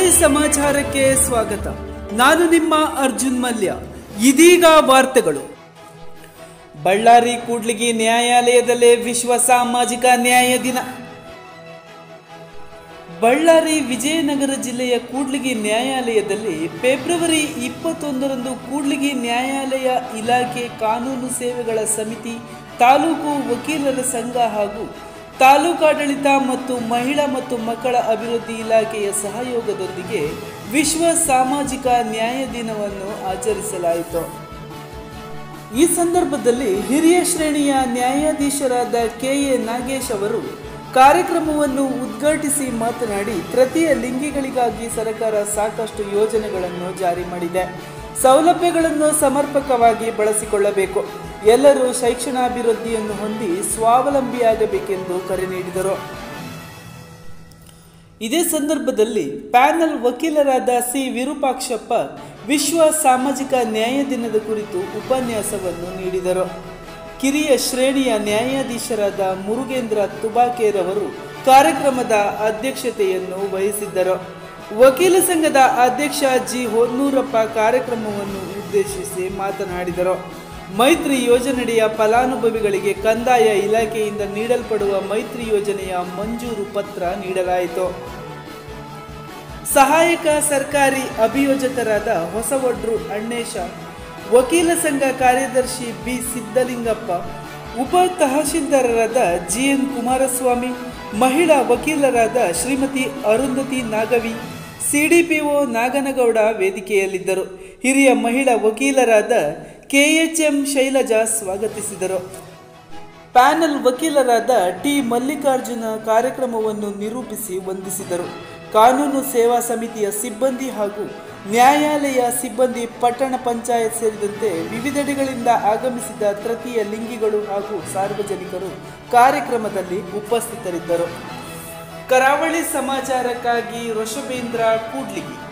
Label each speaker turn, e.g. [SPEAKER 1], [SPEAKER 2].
[SPEAKER 1] ಕರಾವಳಿ ಸಮಾಚಾರಕ್ಕೆ ಸ್ವಾಗತ ನಾನು ನಿಮ್ಮ ಅರ್ಜುನ್ ಮಲ್ಯ ಇದೀಗ ವಾರ್ತೆಗಳು ಬಳ್ಳಾರಿ ಕೂಡ್ಲಿಗಿ ನ್ಯಾಯಾಲಯದಲ್ಲೇ ವಿಶ್ವ ಸಾಮಾಜಿಕ ನ್ಯಾಯ ದಿನ ಬಳ್ಳಾರಿ ವಿಜಯನಗರ ಜಿಲ್ಲೆಯ ಕೂಡ್ಲಿಗಿ ನ್ಯಾಯಾಲಯದಲ್ಲಿ ಫೆಬ್ರವರಿ ಇಪ್ಪತ್ತೊಂದರಂದು ಕೂಡ್ಲಿಗಿ ನ್ಯಾಯಾಲಯ ಇಲಾಖೆ ಕಾನೂನು ಸೇವೆಗಳ ಸಮಿತಿ ತಾಲೂಕು ವಕೀಲರ ಸಂಘ ಹಾಗೂ ತಾಲೂಕಾಡಳಿತ ಮತ್ತು ಮಹಿಳಾ ಮತ್ತು ಮಕ್ಕಳ ಅಭಿವೃದ್ಧಿ ಇಲಾಖೆಯ ಸಹಯೋಗದೊಂದಿಗೆ ವಿಶ್ವ ಸಾಮಾಜಿಕ ನ್ಯಾಯ ದಿನವನ್ನು ಆಚರಿಸಲಾಯಿತು ಈ ಸಂದರ್ಭದಲ್ಲಿ ಹಿರಿಯ ಶ್ರೇಣಿಯ ನ್ಯಾಯಾಧೀಶರಾದ ಕೆ ಎ ನಾಗೇಶ್ ಅವರು ಕಾರ್ಯಕ್ರಮವನ್ನು ಉದ್ಘಾಟಿಸಿ ಮಾತನಾಡಿ ತೃತೀಯ ಲಿಂಗಿಗಳಿಗಾಗಿ ಸರ್ಕಾರ ಸಾಕಷ್ಟು ಯೋಜನೆಗಳನ್ನು ಜಾರಿ ಮಾಡಿದೆ ಸೌಲಭ್ಯಗಳನ್ನು ಸಮರ್ಪಕವಾಗಿ ಬಳಸಿಕೊಳ್ಳಬೇಕು ಎಲ್ಲರೂ ಶೈಕ್ಷಣಾಭಿವೃದ್ಧಿಯನ್ನು ಹೊಂದಿ ಸ್ವಾವಲಂಬಿಯಾಗಬೇಕೆಂದು ಕರೆ ನೀಡಿದರು ಇದೇ ಸಂದರ್ಭದಲ್ಲಿ ಪ್ಯಾನಲ್ ವಕೀಲರಾದ ಸಿ ವಿರೂಪಾಕ್ಷಪ್ಪ ವಿಶ್ವ ಸಾಮಾಜಿಕ ನ್ಯಾಯ ದಿನದ ಕುರಿತು ಉಪನ್ಯಾಸವನ್ನು ನೀಡಿದರು ಕಿರಿಯ ಶ್ರೇಣಿಯ ನ್ಯಾಯಾಧೀಶರಾದ ಮುರುಗೇಂದ್ರ ತುಬಾಕೇರವರು ಕಾರ್ಯಕ್ರಮದ ಅಧ್ಯಕ್ಷತೆಯನ್ನು ವಹಿಸಿದ್ದರು ವಕೀಲ ಸಂಘದ ಅಧ್ಯಕ್ಷ ಜಿ ಹೊನ್ನೂರಪ್ಪ ಕಾರ್ಯಕ್ರಮವನ್ನು ಉದ್ದೇಶಿಸಿ ಮಾತನಾಡಿದರು ಮೈತ್ರಿ ಯೋಜನೆಯ ಫಲಾನುಭವಿಗಳಿಗೆ ಕಂದಾಯ ಇಲಾಖೆಯಿಂದ ನೀಡಲ್ಪಡುವ ಮೈತ್ರಿ ಯೋಜನೆಯ ಮಂಜೂರು ಪತ್ರ ನೀಡಲಾಯಿತು ಸಹಾಯಕ ಸರ್ಕಾರಿ ಅಭಿಯೋಜಕರಾದ ಹೊಸವಡ್ರು ಅಣ್ಣೇಶ ವಕೀಲ ಸಂಘ ಕಾರ್ಯದರ್ಶಿ ಬಿ ಸಿದ್ದಲಿಂಗಪ್ಪ ಉಪ ತಹಶೀಲ್ದಾರರಾದ ಜಿ ಎನ್ ಕುಮಾರಸ್ವಾಮಿ ಮಹಿಳಾ ವಕೀಲರಾದ ಶ್ರೀಮತಿ ಅರುಂಧತಿ ನಾಗವಿ ಸಿಡಿಪಿಒ ನಾಗನಗೌಡ ವೇದಿಕೆಯಲ್ಲಿದ್ದರು ಹಿರಿಯ ಮಹಿಳಾ ವಕೀಲರಾದ ಕೆಎಚ್ಎಂ ಶೈಲಜಾ ಸ್ವಾಗತಿಸಿದರು ಪ್ಯಾನಲ್ ವಕೀಲರಾದ ಟಿ ಮಲ್ಲಿಕಾರ್ಜುನ ಕಾರ್ಯಕ್ರಮವನ್ನು ನಿರೂಪಿಸಿ ವಂದಿಸಿದರು ಕಾನೂನು ಸೇವಾ ಸಮಿತಿಯ ಸಿಬ್ಬಂದಿ ಹಾಗೂ ನ್ಯಾಯಾಲಯ ಸಿಬ್ಬಂದಿ ಪಟ್ಟಣ ಪಂಚಾಯತ್ ಸೇರಿದಂತೆ ವಿವಿಧೆಡೆಗಳಿಂದ ಆಗಮಿಸಿದ ತೃತೀಯ ಲಿಂಗಿಗಳು ಹಾಗೂ ಸಾರ್ವಜನಿಕರು ಕಾರ್ಯಕ್ರಮದಲ್ಲಿ ಉಪಸ್ಥಿತರಿದ್ದರು ಕರಾವಳಿ ಸಮಾಚಾರಕ್ಕಾಗಿ ಋಷಭೇಂದ್ರ ಕೂಡ್ಲಿಗಿ